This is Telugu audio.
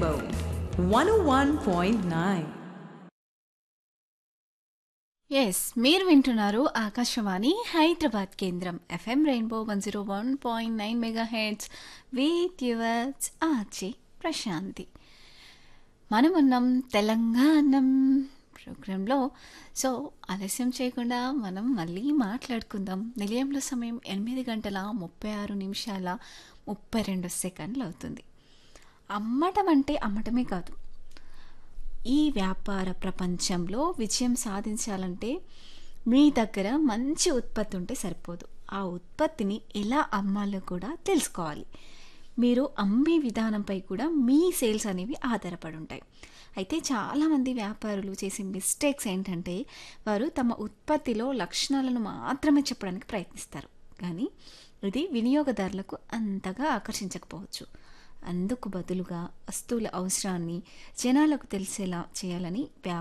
Rainbow 101.9. ఎస్ మీరు వింటున్నారు ఆకాశవాణి హైదరాబాద్ కేంద్రం FM rainbow one zero one point nine mega heads with yours ఆచి ప్రశాంతి మనం ఉన్నాం తెలంగాణం ప్రోగ్రాంలో సో ఆలస్యం చేయకుండా మనం మళ్ళీ మాట్లాడుకుందాం నిలయంలో సమయం ఎనిమిది గంటల ముప్పై ఆరు నిమిషాల ముప్పై రెండు సెకండ్లు అవుతుంది అమ్మటం అంటే అమ్మటమే కాదు ఈ వ్యాపార ప్రపంచంలో విజయం సాధించాలంటే మీ దగ్గర మంచి ఉత్పత్తి ఉంటే సరిపోదు ఆ ఉత్పత్తిని ఎలా అమ్మాలో కూడా తెలుసుకోవాలి మీరు అమ్మే విధానంపై కూడా మీ సేల్స్ అనేవి ఆధారపడి ఉంటాయి అయితే చాలామంది వ్యాపారులు చేసే మిస్టేక్స్ ఏంటంటే వారు తమ ఉత్పత్తిలో లక్షణాలను మాత్రమే చెప్పడానికి ప్రయత్నిస్తారు కానీ ఇది వినియోగదారులకు అంతగా ఆకర్షించకపోవచ్చు అందుకు బదులుగా వస్తువుల అవసరాన్ని జనాలకు తెలిసేలా చేయాలని